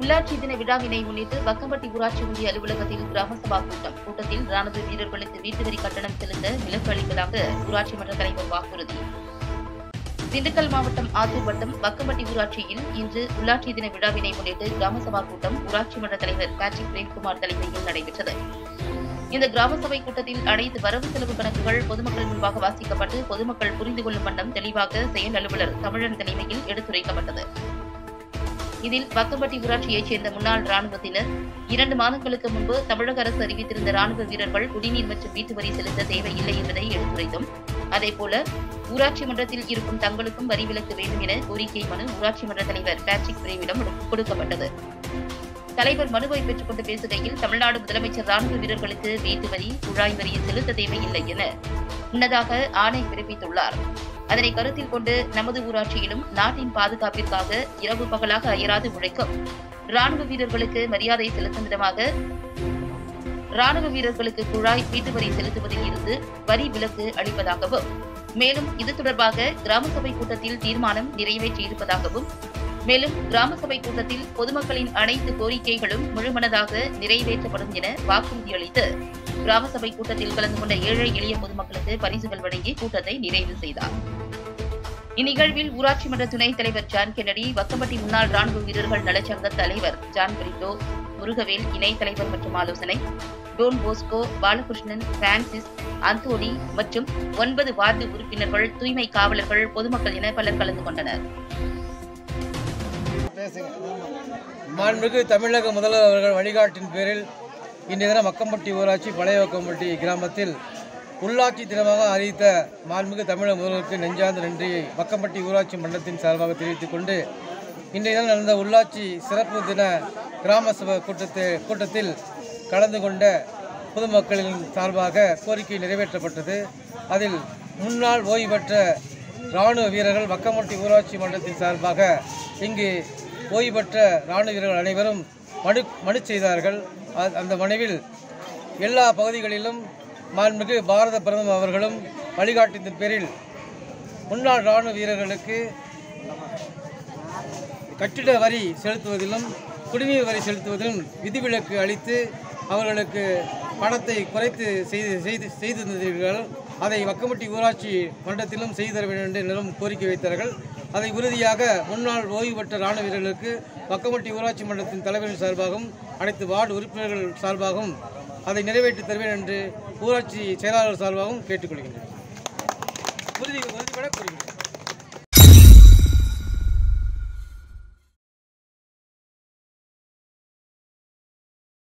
உள்ளாட்சி தின விழாவினை முன்னிட்டு வக்கம்பட்டி ஊராட்சி ஒன்றிய அலுவலகத்தில் கிராம சபா கூட்டம் கூட்டத்தில் ராணுவ வீரர்களுக்கு வீட்டு வரி கட்டணம் செலுத்த விலக்கு அளிப்பதாக ஊராட்சி மன்ற தலைவர் வாக்குறுதி திண்டுக்கல் மாவட்டம் ஆத்தூர் வட்டம் வக்கம்பட்டி ஊராட்சியில் இன்று உள்ளாட்சி தின விழாவினை முன்னிட்டு கிராம சபா கூட்டம் ஊராட்சி மன்ற தலைவர் பேட்ரிக் பிரேம்குமார் தலைமையில் நடைபெற்றது இந்த கிராம சபை கூட்டத்தில் அனைத்து வரவு செலவு கணக்குகள் பொதுமக்கள் முன்பாக வாசிக்கப்பட்டு பொதுமக்கள் புரிந்து கொள்ளும் வண்ணம் தெளிவாக செயல் அலுவலர் தமிழன் தலைமையில் எடுத்துரைக்கப்பட்டது இதில் வக்கம்பட்டி ஊராட்சியைச் சேர்ந்த முன்னாள் ராணுவத்தினர் இரண்டு மாதங்களுக்கு முன்பு தமிழக அரசு அறிவித்திருந்த ராணுவ வீரர்கள் குடிநீர் மற்றும் வீட்டு வரி செலுத்த தேவையில்லை என்பதை எடுத்துரைத்தோம் அதேபோல ஊராட்சி மன்றத்தில் இருக்கும் தங்களுக்கும் வரி விலக்கு வேண்டும் என கோரிக்கை மனு ஊராட்சி மன்ற தலைவர் பேட்ரிக் பிரேமிடம் கொடுக்கப்பட்டது தலைவர் மனுவை பெற்றுக் கொண்டு பேசுகையில் தமிழ்நாடு முதலமைச்சர் ராணுவ வீரர்களுக்கு வீட்டு வரி குழாய் வரியை செலுத்த தேவையில்லை என முன்னதாக ஆணை பிறப்பித்துள்ளார் அதனை கருத்தில் கொண்டு நமது ஊராட்சியிலும் நாட்டின் பாதுகாப்பிற்காக இரவு பகலாக அயராது உழைக்கும் ராணுவ வீரர்களுக்கு மரியாதை செலுத்தும் விதமாக ராணுவ வீரர்களுக்கு குழாய் வீட்டு வரி செலுத்துவதில் இருந்து வரி விலக்கு அளிப்பதாகவும் மேலும் இது தொடர்பாக கிராம சபை கூட்டத்தில் தீர்மானம் நிறைவேற்றியிருப்பதாகவும் மேலும் கிராம சபை கூட்டத்தில் பொதுமக்களின் அனைத்து கோரிக்கைகளும் முழுமனதாக நிறைவேற்றப்படும் என வாக்குறுதி அளித்து கிராம சபை கூட்டத்தில் கலந்து கொண்ட ஏழை எளிய பொதுமக்களுக்கு பரிசுகள் வழங்கி கூட்டத்தை நிறைவு செய்தார் இந்நிகழ்வில் ஊராட்சி மன்ற துணைத் தலைவர் ஜான் கென்னடி வக்கம்பட்டி முன்னாள் ராணுவ வீரர்கள் நலச்சங்க தலைவர் ஜான் பிரிட்டோ முருகவேல் இணைத் தலைவர் மற்றும் ஆலோசனை டோன் போஸ்கோ பாலகிருஷ்ணன் பிரான்சிஸ் அந்தோனி மற்றும் ஒன்பது வார்டு உறுப்பினர்கள் தூய்மை காவலர்கள் பொதுமக்கள் என பலர் கலந்து கொண்டனர் மாண்புமிகு தமிழக முதல்வர் அவர்கள் வழிகாட்டின் பேரில் இன்றைய தினம் மக்கம்பட்டி ஊராட்சி பழைய வக்கம்பட்டி கிராமத்தில் உள்ளாட்சி தினமாக அறிவித்த மாண்புமிகு தமிழக முதல்வருக்கு நெஞ்சார்ந்த நன்றியை வக்கம்பட்டி ஊராட்சி மன்றத்தின் சார்பாக தெரிவித்துக் கொண்டு இன்றைய தினம் நடந்த உள்ளாட்சி சிறப்பு தின கிராம சபை கூட்டத்தை கூட்டத்தில் கலந்து கொண்ட பொதுமக்களின் சார்பாக கோரிக்கை நிறைவேற்றப்பட்டது அதில் முன்னாள் ஓய்வு பெற்ற இராணுவ வீரர்கள் வக்கம்பட்டி ஊராட்சி மன்றத்தின் சார்பாக இங்கு ஓய்வு பெற்ற இராணுவ வீரர்கள் அனைவரும் மனு மனு செய்தார்கள் அ- அந்த மனுவில் எல்லா பகுதிகளிலும் மாண்புமிகு பாரத பிரதமர் அவர்களும் வழிகாட்டின் பேரில் முன்னாள் இராணுவ வீரர்களுக்கு கட்டிட வரி செலுத்துவதிலும் குடிநீர் வரி செலுத்துவதிலும் விதிவிலக்கு அளித்து அவர்களுக்கு பணத்தை குறைத்து செய்து செய்து செய்து தந்தீர்கள் அதை வக்கம்பட்டி ஊராட்சி மன்றத்திலும் செய்து தர வேண்டும் என்று நிலம் கோரிக்கை வைத்தார்கள் அதை உறுதியாக முன்னாள் ஓய்வு பெற்ற இராணுவ வீரர்களுக்கு வக்கம்பட்டி ஊராட்சி மன்றத்தின் தலைவரின் சார்பாகவும் அனைத்து வார்டு உறுப்பினர்கள் சார்பாகவும் அதை நிறைவேற்றி தருவேன் என்று ஊராட்சி செயலாளர் சார்பாகவும் கேட்டுக்கொள்கின்றேன் உறுதி உறுதிபட கூறுகின்றேன்